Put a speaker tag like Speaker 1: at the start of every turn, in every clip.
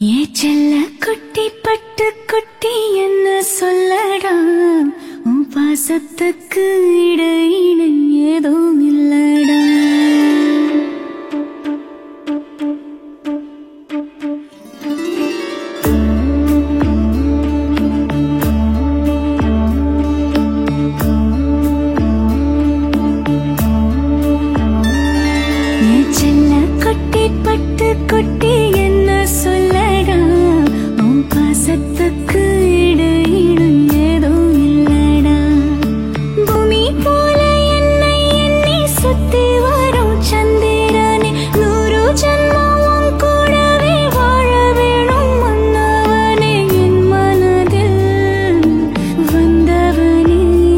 Speaker 1: ஏ செல்ல குட்டி பட்டு குட்டி என்ன சொல்லடா உன் பாசத்துக்கு இடையின ஏதும் இல்லடா ஏ செல்ல குட்டி பட்டு குட்டி என்ன சொல்லடா உன் பாசத்துக்கு இடையின ஏதும் இல்லடா பூமி போல என்னை எண்ணி சுத்தி வரும் சந்திரனே நூறு ஜன்மம் உன் கூடவே வாழ வேணும் மன்னவனே என் மனதில் வந்தவனே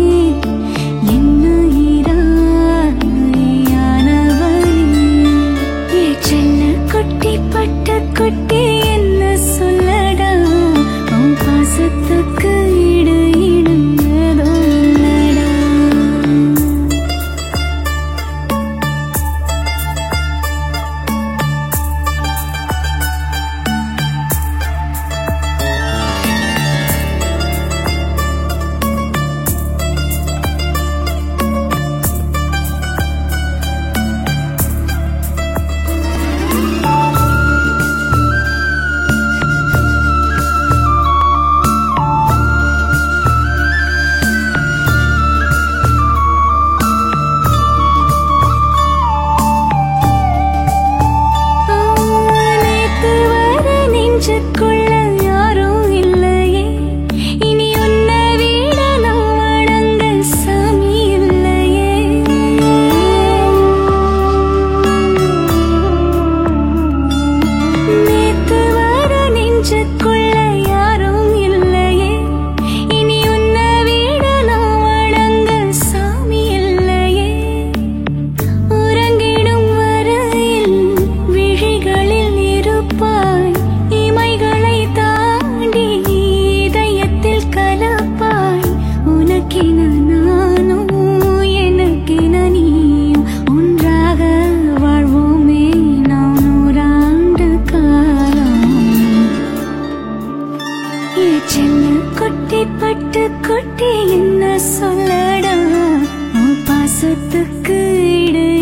Speaker 1: குட்டி பட்ட குட்டி என்ன சொல்லடா உன் பாசத்துக்கு இடையிடும் ஏதோ இல்லடா நேத்து வர நெஞ்சுக்குள்ள யாரும் இல்லையே இனி உன்னை விட நான் வணங்க சாமி இல்லையே நேத்து வர நெஞ்சுக்குள்ள யாரும் இல்லையே இனி உன்னை விட நான் வணங்க சாமி இல்லையே உறங்கிடும் வரையில் விழிகளில் இருப்பாய் இமைகளை தாண்டி இதயத்தில் கலப்பாய் உனக்கென நானும் எனக்கென நீயும் ஒன்றாக வாழ்வோமே நாம் நூறாண்டு காலம் ஏ செல்ல குட்டி பட்டு குட்டி என்ன சொல்லடா உன் பாசத்துக்கு இடு